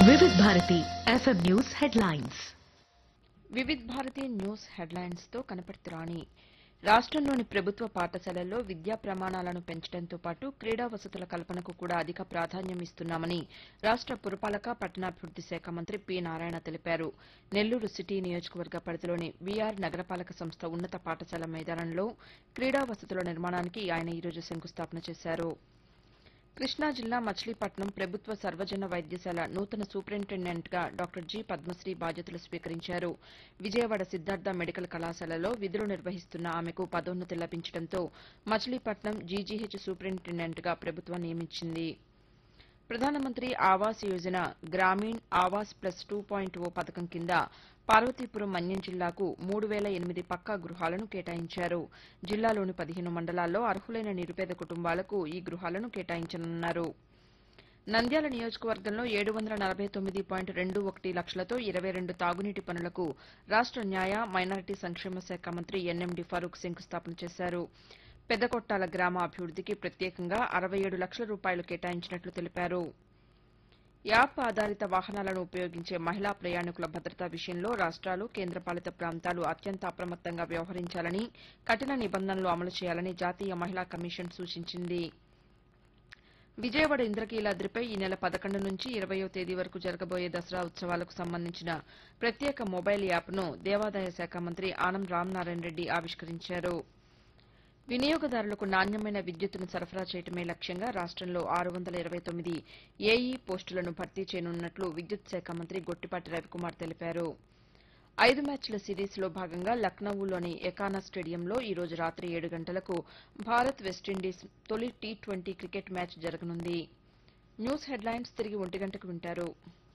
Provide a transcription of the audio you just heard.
వివిధ Bharati FM news headlines Vividh Bharati news headlines తో కనపడుతురాణి రాష్ట్రంలోని ప్రభుత్వ పాఠశాలల్లో విద్యా ప్రమాణాలను పెంచడంతో పాటు క్రీడా వసతుల కల్పనకు కూడా అధిక ప్రాధాన్యం ఇస్తున్నామని రాష్ట పురపాలక పట్టణాభివృద్ది శాఖ మంత్రి పి నారాయణ తెలిపారు నెల్లూరు సిటీ నియోజకవర్గ పరిధిలోని వీఆర్ నగరపాలక సంస్థ ఉన్నత పాఠశాల మైదానంలో క్రీడా వసతుల నిర్మాణానికి ఆయన ఈరోజు శంకుస్థాపన చేశారు కృష్ణా జిల్లా మచిలీపట్నం ప్రభుత్వ సర్వజన వైద్యశాల నూతన సూపరింటెండెంట్గా డాక్టర్ జి పద్మశ్రీ బాధ్యతలు స్వీకరించారు విజయవాడ సిద్ధార్థ మెడికల్ కళాశాలలో విధులు నిర్వహిస్తున్న ఆమెకు పదోన్నతి లభించడంతో మచిలీపట్నం జీజీహెచ్ సూపరింటెండెంట్గా ప్రభుత్వం నియమించింది ప్రధానమంత్రి Awas Yojana Gramin Awas plus two point O పథకం కింద పార్వతీపురం మన్యం జిల్లాకు మూడు వేల ఎనిమిది పక్కా గృహాలను కేటాయించారు జిల్లాలోని పదిహేను మండలాల్లో అర్హులైన నిరుపేద కుటుంబాలకు ఈ గృహాలను కేటాయించనున్నారు నంద్యాల నియోజకవర్గంలో ఏడు వందల నలభై తొమ్మిది పాయింట్ రెండు ఒకటి లక్షలతో ఇరవై రెండు తాగునీటి పనులకు రాష్ట న్యాయ మైనారిటీ సంక్షేమ శాఖ మంత్రి ఎన్ఎండి ఫరూక్ శంకుస్థాపన చేశారు పెద్దకొట్టాల గ్రామ అభివృద్దికి ప్రత్యేకంగా అరవై ఏడు లక్షల రూపాయలు కేటాయించినట్లు తెలిపారు యాప్ ఆధారిత వాహనాలను ఉపయోగించే మహిళా ప్రయాణికుల భద్రత విషయంలో రాష్ట్రాలు కేంద్రపాలిత ప్రాంతాలు అత్యంత అప్రమత్తంగా వ్యవహరించాలని కఠిన నిబంధనలు అమలు చేయాలని జాతీయ మహిళా కమిషన్ సూచించింది విజయవాడ ఇంద్రకీలాద్రిపై ఈ నెల పదకొండు నుంచి ఇరవయో తేదీ వరకు జరగబోయే దసరా ఉత్సవాలకు సంబంధించిన ప్రత్యేక మొబైల్ యాప్ను దేవాదాయ శాఖ మంత్రి ఆనం రామనారాయణ రెడ్డి ఆవిష్కరించారు వినియోగదారులకు నాణ్యమైన విద్యుత్తును సరఫరా చేయడమే లక్ష్యంగా రాష్టంలో ఆరు వందల ఇరవై తొమ్మిది ఏఈ పోస్టులను భర్తీ చేయనున్నట్లు విద్యుత్ శాఖ మంత్రి గొట్టిపాటి రవికుమార్ తెలిపారు ఐదు మ్యాచ్ల సిరీస్లో భాగంగా లక్నవూలోని ఎకానా స్టేడియంలో ఈ రోజు రాత్రి ఏడు గంటలకు భారత్ వెస్టిండీస్ తొలి టీ ట్వంటీ క్రికెట్ మ్యాచ్ జరగనుంది న్యూస్ హెడ్లైన్స్ తిరిగి ఒంటి గంటకు వింటారు